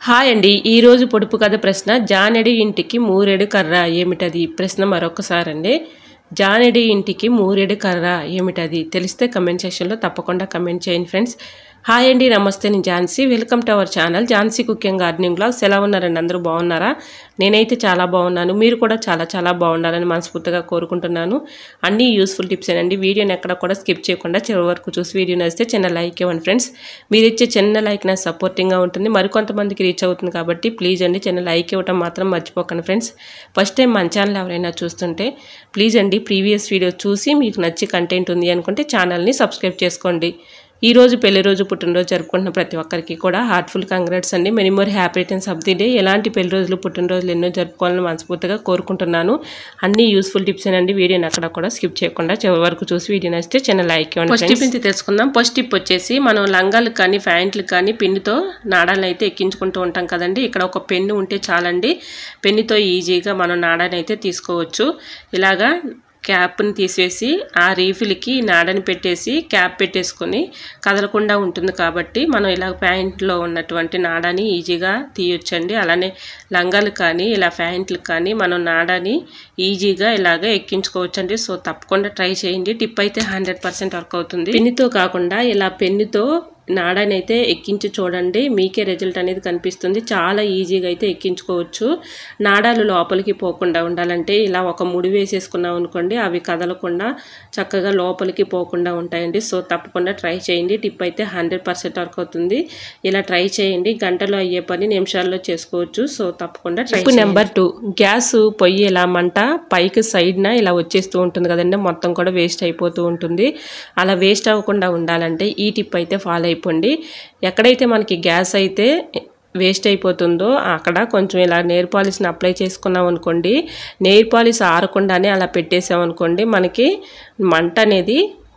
hi అండి ఈరోజు పొడుపు కథ ప్రశ్న జానెడి ఇంటికి మూరెడు కర్ర ఏమిటది ప్రశ్న మరొకసారి అండి జానెడి ఇంటికి మూరెడు కర్ర ఏమిటది తెలిస్తే కమెంట్ సెక్షన్లో తప్పకుండా కమెంట్ చేయండి ఫ్రెండ్స్ హాయ్ అండి నమస్తే నేను Jhansi welcome to our channel Jhansi cooking gardening blogs ఎలా ఉన్నారండి అందరూ బాగున్నారా నేనైతే చాలా బాగున్నాను మీరు కూడా చాలా చాలా బాగుండాలని మనస్ఫూర్తిగా కోరుకుంటున్నాను అన్ని యూస్ఫుల్ టిప్స్ అండి వీడియోని ఎక్కడ కూడా స్కిప్ చేయకుండా చివరి వరకు చూసి వీడియో నచ్చితే చిన్న లైక్ ఇవ్వండి ఫ్రెండ్స్ మీరు ఇచ్చే చిన్న లైక్ నాకు సపోర్టింగ్గా ఉంటుంది మరికొంతమందికి రీచ్ అవుతుంది కాబట్టి ప్లీజ్ అండి చిన్న లైక్ ఇవ్వడం మాత్రం మర్చిపోకండి ఫ్రెండ్స్ ఫస్ట్ టైం మన ఛానల్ ఎవరైనా చూస్తుంటే ప్లీజ్ అండి ప్రీవియస్ వీడియో చూసి మీకు నచ్చి కంటెంట్ ఉంది అనుకుంటే ఛానల్ని సబ్స్క్రైబ్ చేసుకోండి ఈ రోజు పెళ్లి రోజు పుట్టినరోజు జరుపుకుంటున్న ప్రతి ఒక్కరికి కూడా హార్ట్ఫుల్ కంగ్రాట్స్ అండి many more happy returns of the day ఎలాంటి పెళ్లి రోజులు పుట్టినరోజులు ఎన్నో జరుపుకోవాలని మనస్ఫూర్తిగా కోరుకుంటున్నాను అన్ని యూస్ఫుల్ టిప్స్ అండి వీడియోని అక్కడ కూడా స్కిప్ చేయకుండా చివరి వరకు చూసి వీడియో నచ్చితే చిన్న లైక్ ఇవ్వండి ఫస్ట్ టిప్ నుంచి తెలుసుకుందాం ఫస్ట్ టిప్ వచ్చేసి మనం లంగాలకు కానీ ప్యాంట్లకు కానీ పిన్నుతో నాడాలను అయితే ఎక్కించుకుంటూ ఉంటాం కదండి ఇక్కడ ఒక పెన్ను ఉంటే చాలండి పెన్నుతో ఈజీగా మనం నాడాన్ని అయితే తీసుకోవచ్చు ఇలాగా క్యాప్ని తీసేసి ఆ రీఫిల్కి నాడని పెట్టేసి క్యాప్ పెట్టేసుకొని కదలకుండా ఉంటుంది కాబట్టి మనం ఇలా ప్యాంట్లో ఉన్నటువంటి నాడాని ఈజీగా తీయొచ్చండి అలానే లంగాలు కానీ ఇలా ప్యాంట్లు కానీ మనం నాడాని ఈజీగా ఇలాగ ఎక్కించుకోవచ్చండి సో తప్పకుండా ట్రై చేయండి టిప్ అయితే హండ్రెడ్ పర్సెంట్ వర్క్ అవుతుంది పెన్నుతో కాకుండా ఇలా పెన్నుతో నాడని అయితే ఎక్కించి చూడండి మీకే రిజల్ట్ అనేది కనిపిస్తుంది చాలా ఈజీగా అయితే ఎక్కించుకోవచ్చు నాడాలు లోపలికి పోకుండా ఉండాలంటే ఇలా ఒక ముడి వేసేసుకున్నాం అనుకోండి అవి కదలకుండా చక్కగా లోపలికి పోకుండా ఉంటాయండి సో తప్పకుండా ట్రై చేయండి టిప్ అయితే హండ్రెడ్ పర్సెంట్ వర్క్ అవుతుంది ఇలా ట్రై చేయండి గంటలో అయ్యే పని నిమిషాల్లో చేసుకోవచ్చు సో తప్పకుండా ట్రై నెంబర్ టూ గ్యాస్ పొయ్యి ఇలా మంట పైకి సైడ్న ఇలా వచ్చేస్తూ ఉంటుంది కదండి మొత్తం కూడా వేస్ట్ అయిపోతూ ఉంటుంది అలా వేస్ట్ అవ్వకుండా ఉండాలంటే ఈ టిప్ అయితే ఫాలో అయిపోండి ఎక్కడైతే మనకి గ్యాస్ అయితే వేస్ట్ అయిపోతుందో అక్కడ కొంచెం ఇలా నెయిర్ పాలిష్ని అప్లై చేసుకున్నాం అనుకోండి నెయిర్ పాలిష్ ఆరకుండానే అలా పెట్టేసాం అనుకోండి మనకి మంట అనేది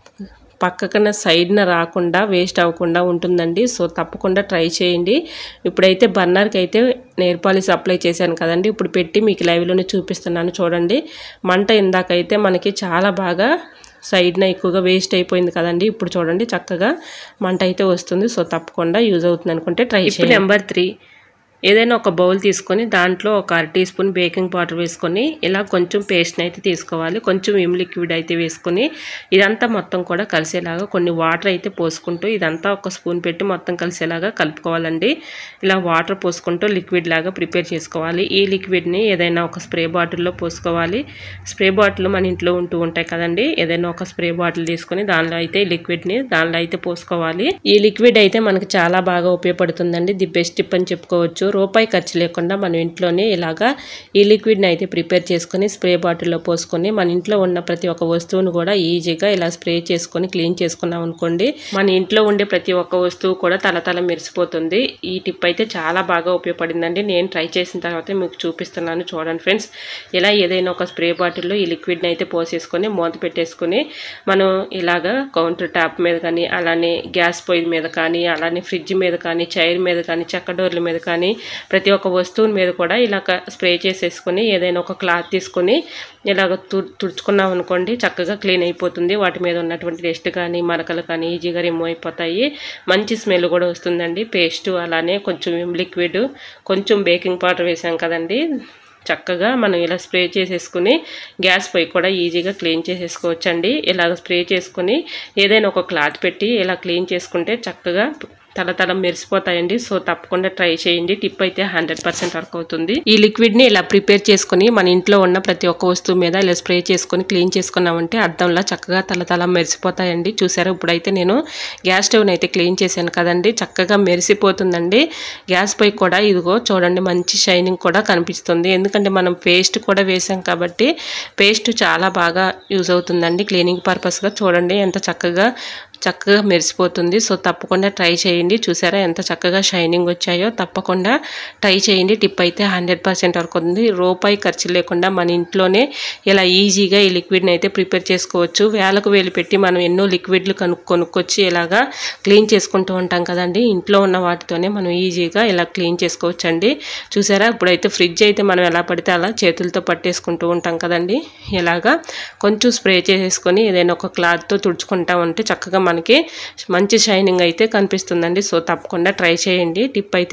పక్కన సైడ్న రాకుండా వేస్ట్ అవ్వకుండా ఉంటుందండి సో తప్పకుండా ట్రై చేయండి ఇప్పుడైతే బర్నర్కి అయితే నెయిర్ పాలిష్ అప్లై చేశాను కదండి ఇప్పుడు పెట్టి మీకు లైవ్లోనే చూపిస్తున్నాను చూడండి మంట ఇందాకైతే మనకి చాలా బాగా సైడ్న ఎక్కువగా వేస్ట్ అయిపోయింది కదండి ఇప్పుడు చూడండి చక్కగా మంట అయితే వస్తుంది సో తప్పకుండా యూజ్ అవుతుంది అనుకుంటే ట్రై చేయండి నెంబర్ త్రీ ఏదైనా ఒక బౌల్ తీసుకొని దాంట్లో ఒక అర టీ స్పూన్ బేకింగ్ పౌడర్ వేసుకొని ఇలా కొంచెం పేస్ట్ని అయితే తీసుకోవాలి కొంచెం విమ్ లిక్విడ్ అయితే వేసుకొని ఇదంతా మొత్తం కూడా కలిసేలాగా కొన్ని వాటర్ అయితే పోసుకుంటూ ఇదంతా ఒక స్పూన్ పెట్టి మొత్తం కలిసేలాగా కలుపుకోవాలండి ఇలా వాటర్ పోసుకుంటూ లిక్విడ్ లాగా ప్రిపేర్ చేసుకోవాలి ఈ లిక్విడ్ని ఏదైనా ఒక స్ప్రే బాటిల్లో పోసుకోవాలి స్ప్రే బాటిల్ మన ఇంట్లో ఉంటూ ఉంటాయి కదండి ఏదైనా ఒక స్ప్రే బాటిల్ తీసుకొని దానిలో అయితే ఈ లిక్విడ్ని దానిలో అయితే పోసుకోవాలి ఈ లిక్విడ్ అయితే మనకు చాలా బాగా ఉపయోగపడుతుందండి ది బెస్ట్ టిప్ అని చెప్పుకోవచ్చు రూపాయి ఖర్చు లేకుండా మనం ఇంట్లోనే ఇలాగా ఈ లిక్విడ్ని అయితే ప్రిపేర్ చేసుకొని స్ప్రే బాటిల్లో పోసుకొని మన ఇంట్లో ఉన్న ప్రతి ఒక్క వస్తువును కూడా ఈజీగా ఇలా స్ప్రే చేసుకొని క్లీన్ చేసుకున్నాం అనుకోండి మన ఇంట్లో ఉండే ప్రతి ఒక్క వస్తువు కూడా తలతల మెరిసిపోతుంది ఈ టిప్ అయితే చాలా బాగా ఉపయోగపడిందండి నేను ట్రై చేసిన తర్వాత మీకు చూపిస్తున్నాను చూడండి ఫ్రెండ్స్ ఇలా ఏదైనా ఒక స్ప్రే బాటిల్లో ఈ లిక్విడ్ని అయితే పోసేసుకొని మూత పెట్టేసుకొని మనం ఇలాగా కౌంటర్ టాప్ మీద కానీ అలానే గ్యాస్ పొయ్యి మీద కానీ అలానే ఫ్రిడ్జ్ మీద కానీ చైర్ మీద కానీ చెక్క డోర్ల మీద కానీ ప్రతి ఒక్క వస్తువు మీద కూడా ఇలా స్ప్రే చేసేసుకొని ఏదైనా ఒక క్లాత్ తీసుకొని ఇలాగ తు తుడుచుకున్నాం అనుకోండి చక్కగా క్లీన్ అయిపోతుంది వాటి మీద ఉన్నటువంటి డస్ట్ కానీ మరకలు కానీ ఈజీగా రిమూవ్ అయిపోతాయి మంచి స్మెల్ కూడా వస్తుందండి పేస్ట్ అలానే కొంచెం లిక్విడ్ కొంచెం బేకింగ్ పౌడర్ వేసాం కదండి చక్కగా మనం ఇలా స్ప్రే చేసేసుకుని గ్యాస్ పొయ్యి కూడా ఈజీగా క్లీన్ చేసేసుకోవచ్చండి ఇలాగ స్ప్రే చేసుకుని ఏదైనా ఒక క్లాత్ పెట్టి ఇలా క్లీన్ చేసుకుంటే చక్కగా తల తల మెరిసిపోతాయండి సో తప్పకుండా ట్రై చేయండి టిప్ అయితే హండ్రెడ్ పర్సెంట్ వర్క్ అవుతుంది ఈ లిక్విడ్ని ఇలా ప్రిపేర్ చేసుకుని మన ఇంట్లో ఉన్న ప్రతి ఒక్క వస్తువు మీద ఇలా స్ప్రే చేసుకొని క్లీన్ చేసుకున్నామంటే అద్దంలా చక్కగా తల తల మెరిసిపోతాయండి చూసారా ఇప్పుడైతే నేను గ్యాస్ స్టవ్ని అయితే క్లీన్ చేశాను కదండి చక్కగా మెరిసిపోతుందండి గ్యాస్ పై కూడా ఇదిగో చూడండి మంచి షైనింగ్ కూడా కనిపిస్తుంది ఎందుకంటే మనం పేస్ట్ కూడా వేసాం కాబట్టి పేస్ట్ చాలా బాగా యూజ్ అవుతుందండి క్లీనింగ్ పర్పస్గా చూడండి ఎంత చక్కగా చక్కగా మెరిసిపోతుంది సో తప్పకుండా ట్రై చేయండి చూసారా ఎంత చక్కగా షైనింగ్ వచ్చాయో తప్పకుండా ట్రై చేయండి టిప్ అయితే హండ్రెడ్ పర్సెంట్ వరకు ఉంది రూపాయి ఖర్చు లేకుండా మన ఇంట్లోనే ఇలా ఈజీగా ఈ లిక్విడ్ని అయితే ప్రిపేర్ చేసుకోవచ్చు వేలకు వేలు పెట్టి మనం ఎన్నో లిక్విడ్లు కను కొనుక్కొచ్చి ఇలాగా క్లీన్ చేసుకుంటూ ఉంటాం కదండి ఇంట్లో ఉన్న వాటితోనే మనం ఈజీగా ఇలా క్లీన్ చేసుకోవచ్చండి చూసారా ఇప్పుడైతే ఫ్రిడ్జ్ అయితే మనం ఎలా పడితే అలా చేతులతో పట్టేసుకుంటూ ఉంటాం కదండి ఇలాగా కొంచెం స్ప్రే చేసేసుకొని ఏదైనా ఒక క్లాత్తో తుడుచుకుంటా ఉంటే చక్కగా మనకి మంచి షైనింగ్ అయితే కనిపిస్తుందండి సో తప్పకుండా ట్రై చేయండి టిప్ అయితే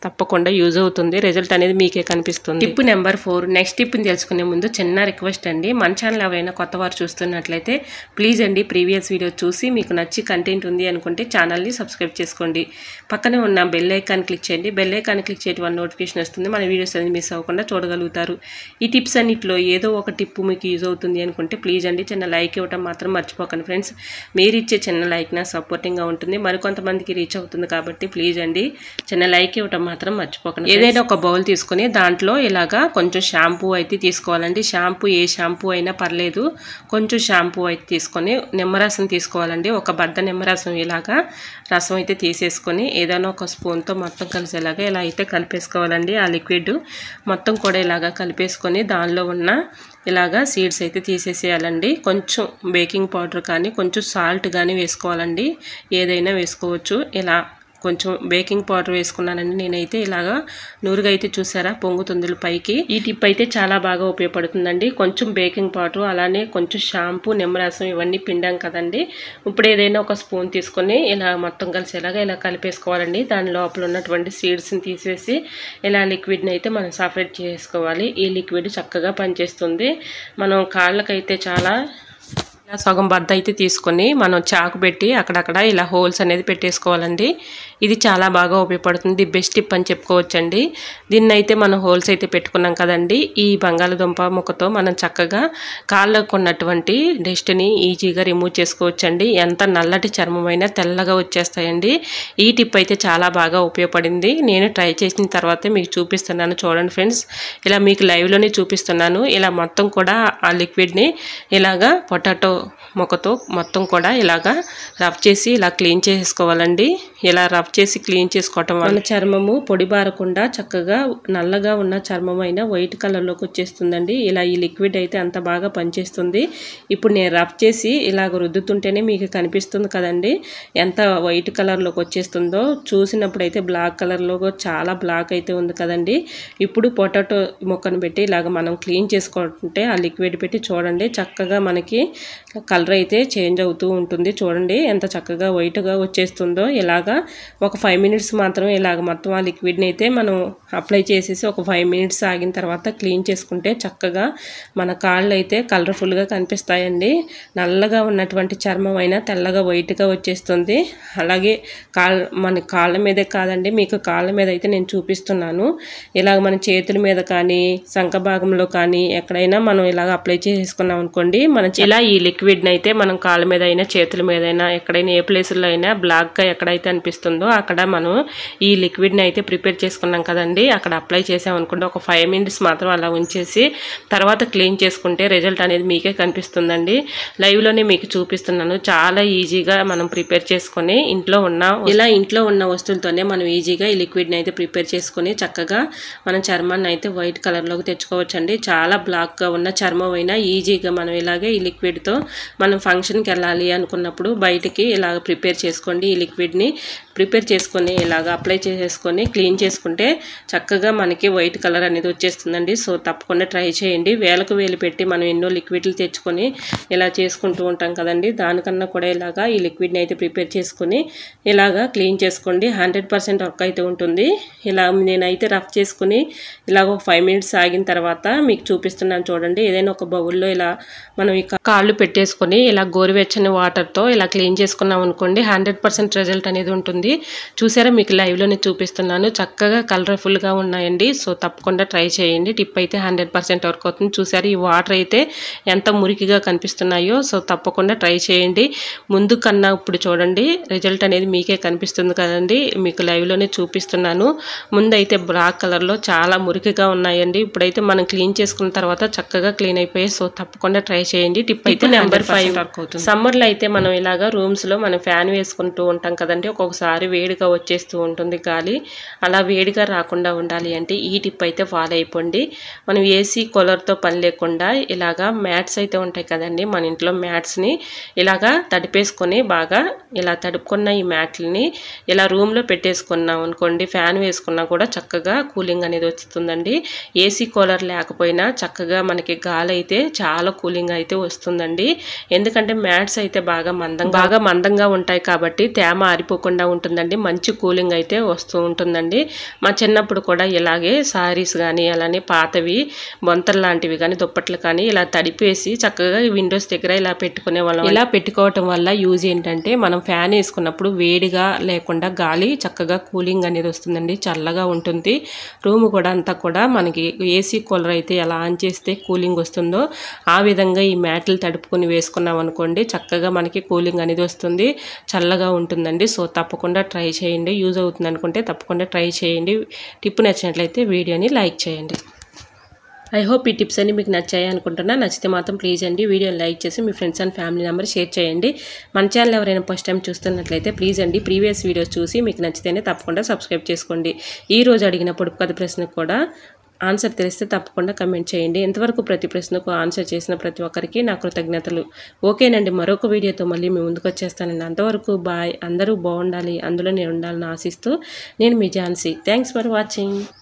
తప్పకుండా యూజ్ అవుతుంది రిజల్ట్ అనేది మీకే కనిపిస్తుంది టిప్ నెంబర్ ఫోర్ నెక్స్ట్ టిప్ని తెలుసుకునే ముందు చిన్న రిక్వెస్ట్ అండి మన ఛానల్ ఎవరైనా కొత్త వారు చూస్తున్నట్లయితే ప్లీజ్ అండి ప్రీవియస్ వీడియో చూసి మీకు నచ్చి కంటెంట్ ఉంది అనుకుంటే ఛానల్ని సబ్స్క్రైబ్ చేసుకోండి పక్కనే ఉన్న బెల్ ఐకాన్ క్లిక్ చేయండి బెల్ ఐకాన్ క్లిక్ చేయడం వల్ల నోటిఫికేషన్ వస్తుంది మన వీడియోస్ అనేది మిస్ అవ్వకుండా చూడగలుగుతారు ఈ టిప్స్ అన్నిటిలో ఏదో ఒక టిప్ మీకు యూజ్ అవుతుంది అనుకుంటే ప్లీజ్ అండి చిన్న లైక్ ఇవ్వడం మాత్రం మర్చిపోకండి ఫ్రెండ్స్ మీరు ఇచ్చే చిన్న లైక్ నా సపోర్టింగ్గా ఉంటుంది మరికొంతమందికి రీచ్ అవుతుంది కాబట్టి ప్లీజ్ అండి చిన్న లైక్ ఇవ్వటం మాత్రం మర్చిపోకండి ఏదైనా ఒక బౌల్ తీసుకొని దాంట్లో ఇలాగా కొంచెం షాంపూ అయితే తీసుకోవాలండి షాంపూ ఏ షాంపూ అయినా పర్లేదు కొంచెం షాంపూ అయితే తీసుకొని నిమ్మరసం తీసుకోవాలండి ఒక బద్ద నిమ్మరసం ఇలాగా రసం అయితే తీసేసుకొని ఏదైనా ఒక స్పూన్తో మొత్తం కలిసేలాగా ఇలా అయితే కలిపేసుకోవాలండి ఆ లిక్విడ్ మొత్తం కూడా ఇలాగా కలిపేసుకొని దానిలో ఉన్న ఇలాగా సీడ్స్ అయితే తీసేసేయాలండి కొంచెం బేకింగ్ పౌడర్ కానీ కొంచెం సాల్ట్ కానీ వేసుకోవాలండి ఏదైనా వేసుకోవచ్చు ఇలా కొంచెం బేకింగ్ పౌడర్ వేసుకున్నానండి నేనైతే ఇలాగా నూరుగా అయితే చూసారా పొంగుతుంది పైకి ఈ టిప్ అయితే చాలా బాగా ఉపయోగపడుతుందండి కొంచెం బేకింగ్ పౌడర్ అలానే కొంచెం షాంపూ నిమ్మరసం ఇవన్నీ పిండాం కదండి ఇప్పుడు ఏదైనా ఒక స్పూన్ తీసుకొని ఇలా మొత్తం కలిసేలాగా ఇలా కలిపేసుకోవాలండి దాని లోపల ఉన్నటువంటి సీడ్స్ని తీసేసి ఇలా లిక్విడ్ని అయితే మనం సపరేట్ చేసుకోవాలి ఈ లిక్విడ్ చక్కగా పనిచేస్తుంది మనం కాళ్ళకైతే చాలా ఇలా సగం బద్ద అయితే తీసుకొని మనం చాకు పెట్టి అక్కడక్కడ ఇలా హోల్స్ అనేది పెట్టేసుకోవాలండి ఇది చాలా బాగా ఉపయోగపడుతుంది బెస్ట్ టిప్ అని చెప్పుకోవచ్చండి దీన్ని అయితే మనం హోల్స్ అయితే పెట్టుకున్నాం కదండి ఈ బంగాళదుంప ముక్కతో మనం చక్కగా కాళ్ళకు ఉన్నటువంటి డస్ట్ని ఈజీగా రిమూవ్ చేసుకోవచ్చండి ఎంత నల్లటి చర్మమైనా తెల్లగా వచ్చేస్తాయండి ఈ టిప్ అయితే చాలా బాగా ఉపయోగపడింది నేను ట్రై చేసిన తర్వాత మీకు చూపిస్తున్నాను చూడండి ఫ్రెండ్స్ ఇలా మీకు లైవ్లోనే చూపిస్తున్నాను ఇలా మొత్తం కూడా ఆ లిక్విడ్ని ఇలాగా పొటాటో మొక్కతో మొత్తం కూడా ఇలాగా రబ్ చేసి ఇలా క్లీన్ చేసుకోవాలండి ఇలా రబ్ చేసి క్లీన్ చేసుకోవటం వల్ల చర్మము పొడి బారకుండా చక్కగా నల్లగా ఉన్న చర్మం అయినా వైట్ కలర్లోకి వచ్చేస్తుందండి ఇలా ఈ లిక్విడ్ అయితే అంత బాగా పనిచేస్తుంది ఇప్పుడు నేను రబ్ చేసి ఇలాగ రుద్దుతుంటేనే మీకు కనిపిస్తుంది కదండి ఎంత వైట్ కలర్లోకి వచ్చేస్తుందో చూసినప్పుడు అయితే బ్లాక్ కలర్లో చాలా బ్లాక్ అయితే ఉంది కదండి ఇప్పుడు పొటాటో మొక్కను పెట్టి ఇలాగ మనం క్లీన్ చేసుకుంటే ఆ లిక్విడ్ పెట్టి చూడండి చక్కగా మనకి కలర్ అయితే చేంజ్ అవుతూ ఉంటుంది చూడండి ఎంత చక్కగా వైట్గా వచ్చేస్తుందో ఇలాగా ఒక ఫైవ్ మినిట్స్ మాత్రం ఇలాగ మొత్తం ఆ లిక్విడ్ని అయితే మనం అప్లై చేసేసి ఒక ఫైవ్ మినిట్స్ ఆగిన తర్వాత క్లీన్ చేసుకుంటే చక్కగా మన కాళ్ళు అయితే కలర్ఫుల్గా కనిపిస్తాయండి నల్లగా ఉన్నటువంటి చర్మం అయినా తెల్లగా వైట్గా వచ్చేస్తుంది అలాగే కాళ్ళ మన కాళ్ళ మీదే కాదండి మీకు కాళ్ళ మీద అయితే నేను చూపిస్తున్నాను ఇలాగ మన చేతుల మీద కానీ సంఖ భాగంలో కానీ ఎక్కడైనా మనం ఇలాగ అప్లై చేసుకున్నాం అనుకోండి మన ఇలా ఈ లిక్విడ్ని అయితే మనం కాళ్ళ మీద అయినా చేతుల మీద అయినా ఎక్కడైనా ఏ ప్లేసుల్లో అయినా బ్లాక్గా ఎక్కడైతే అనిపిస్తుందో అక్కడ మనం ఈ లిక్విడ్ని అయితే ప్రిపేర్ చేసుకున్నాం కదండి అక్కడ అప్లై చేసాం అనుకుంటే ఒక ఫైవ్ మినిట్స్ మాత్రం అలా ఉంచేసి తర్వాత క్లీన్ చేసుకుంటే రిజల్ట్ అనేది మీకే కనిపిస్తుందండి లైవ్లోనే మీకు చూపిస్తున్నాను చాలా ఈజీగా మనం ప్రిపేర్ చేసుకొని ఇంట్లో ఉన్న ఇలా ఇంట్లో ఉన్న వస్తువులతోనే మనం ఈజీగా ఈ లిక్విడ్ని అయితే ప్రిపేర్ చేసుకొని చక్కగా మన చర్మాన్ని అయితే వైట్ కలర్లోకి తెచ్చుకోవచ్చండి చాలా బ్లాక్గా ఉన్న చర్మం అయినా ఈజీగా మనం ఇలాగే ఈ లిక్విడ్తో మనం ఫంక్షన్కి వెళ్ళాలి అనుకున్నప్పుడు బయటికి ఇలాగ ప్రిపేర్ చేసుకోండి ఈ లిక్విడ్ని ప్రిపేర్ చేసుకొని ఇలాగ అప్లై చేసేసుకొని క్లీన్ చేసుకుంటే చక్కగా మనకి వైట్ కలర్ అనేది వచ్చేస్తుందండి సో తప్పకుండా ట్రై చేయండి వేలకు వేలు పెట్టి మనం ఎన్నో లిక్విడ్లు తెచ్చుకొని ఇలా చేసుకుంటూ ఉంటాం కదండి దానికన్నా కూడా ఇలాగా ఈ లిక్విడ్ని అయితే ప్రిపేర్ చేసుకొని ఇలాగా క్లీన్ చేసుకోండి హండ్రెడ్ పర్సెంట్ వర్క్ అయితే ఉంటుంది ఇలా నేనైతే రఫ్ చేసుకుని ఇలాగ ఒక ఫైవ్ మినిట్స్ ఆగిన తర్వాత మీకు చూపిస్తున్నాను చూడండి ఏదైనా ఒక బౌల్లో ఇలా మనం ఈ కాళ్ళు పెట్టేసుకొని ఇలా గోరువెచ్చని వాటర్తో ఇలా క్లీన్ చేసుకున్నాం అనుకోండి హండ్రెడ్ పర్సెంట్ రిజల్ట్ అనేది ఉంటుంది చూసారా మీకు లైవ్లోనే చూపిస్తున్నాను చక్కగా కలర్ఫుల్గా ఉన్నాయండి సో తప్పకుండా ట్రై చేయండి టిప్ అయితే హండ్రెడ్ పర్సెంట్ వర్క్ అవుతుంది చూసారు ఈ వాటర్ అయితే ఎంత మురికిగా కనిపిస్తున్నాయో సో తప్పకుండా ట్రై చేయండి ముందు కన్నా ఇప్పుడు చూడండి రిజల్ట్ అనేది మీకే కనిపిస్తుంది కదండి మీకు లైవ్లోనే చూపిస్తున్నాను ముందైతే బ్లాక్ కలర్లో చాలా మురికిగా ఉన్నాయండి ఇప్పుడైతే మనం క్లీన్ చేసుకున్న తర్వాత చక్కగా క్లీన్ అయిపోయాయి సో తప్పకుండా ట్రై చేయండి టిప్ అయితే నెంబర్ ఫైవ్ సమ్మర్లో అయితే మనం ఇలాగా రూమ్స్లో మనం ఫ్యాన్ వేసుకుంటూ ఉంటాం కదండి ఒక్కొక్కసారి వేడిగా వచ్చేస్తూ ఉంటుంది గాలి అలా వేడిగా రాకుండా ఉండాలి అంటే ఈ టిప్ అయితే ఫాలో అయిపోండి మనం ఏసీ కూలర్తో పని లేకుండా ఇలాగా మ్యాట్స్ అయితే ఉంటాయి కదండి మన ఇంట్లో మ్యాట్స్ని ఇలాగా తడిపేసుకొని బాగా ఇలా తడుపుకున్న ఈ మ్యాట్లని ఇలా రూమ్లో పెట్టేసుకున్నాం అనుకోండి ఫ్యాన్ వేసుకున్నా కూడా చక్కగా కూలింగ్ అనేది వస్తుందండి ఏసీ కూలర్ లేకపోయినా చక్కగా మనకి గాలి అయితే చాలా కూలింగ్ అయితే వస్తుందండి ఎందుకంటే మ్యాట్స్ అయితే బాగా మందంగా బాగా మందంగా ఉంటాయి కాబట్టి తేమ ఆరిపోకుండా ఉంటుందండి మంచి కూలింగ్ అయితే వస్తూ ఉంటుందండి మా చిన్నప్పుడు కూడా ఇలాగే సారీస్ కానీ అలానే పాతవి బొంతలు లాంటివి కానీ దుప్పట్లు కానీ ఇలా తడిపేసి చక్కగా విండోస్ దగ్గర ఇలా పెట్టుకునే వాళ్ళం ఇలా పెట్టుకోవటం వల్ల యూజ్ ఏంటంటే మనం ఫ్యాన్ వేసుకున్నప్పుడు వేడిగా లేకుండా గాలి చక్కగా కూలింగ్ అనేది వస్తుందండి చల్లగా ఉంటుంది రూమ్ కూడా అంతా కూడా మనకి ఏసీ కూలర్ అయితే ఎలా ఆన్ చేస్తే కూలింగ్ వస్తుందో ఆ విధంగా ఈ మ్యాట్లు తడుపుకొని వేసుకున్నాం అనుకోండి చక్కగా మనకి కూలింగ్ అనేది వస్తుంది చల్లగా ఉంటుందండి సో తప్పకుండా ట్రై చేయండి యూజ్ అవుతుంది అనుకుంటే తప్పకుండా ట్రై చేయండి టిప్ నచ్చినట్లయితే వీడియోని లైక్ చేయండి ఐ హోప్ ఈ టిప్స్ అన్ని మీకు నచ్చాయి అనుకుంటున్నా నచ్చితే మాత్రం ప్లీజ్ అండి వీడియోని లైక్ చేసి మీ friends and family number share చేయండి మన ఛానల్ ఎవరైనా ఫస్ట్ టైం చూస్తున్నట్లయితే ప్లీజ్ అండి ప్రీవియస్ వీడియోస్ చూసి మీకు నచ్చితేనే తప్పకుండా సబ్స్క్రైబ్ చేసుకోండి ఈ రోజు అడిగిన పొడుపు కథ ప్రశ్నకు కూడా ఆన్సర్ తెలిస్తే తప్పకుండా కమెంట్ చేయండి ఎంతవరకు ప్రతి ప్రశ్నకు ఆన్సర్ చేసిన ప్రతి ఒక్కరికి నా కృతజ్ఞతలు ఓకేనండి మరొక వీడియోతో మళ్ళీ మీ ముందుకు వచ్చేస్తానండి అంతవరకు బాయ్ అందరూ బాగుండాలి అందులో నేను ఉండాలని ఆశిస్తూ నేను మీ ఝాన్సీ థ్యాంక్స్ ఫర్ వాచింగ్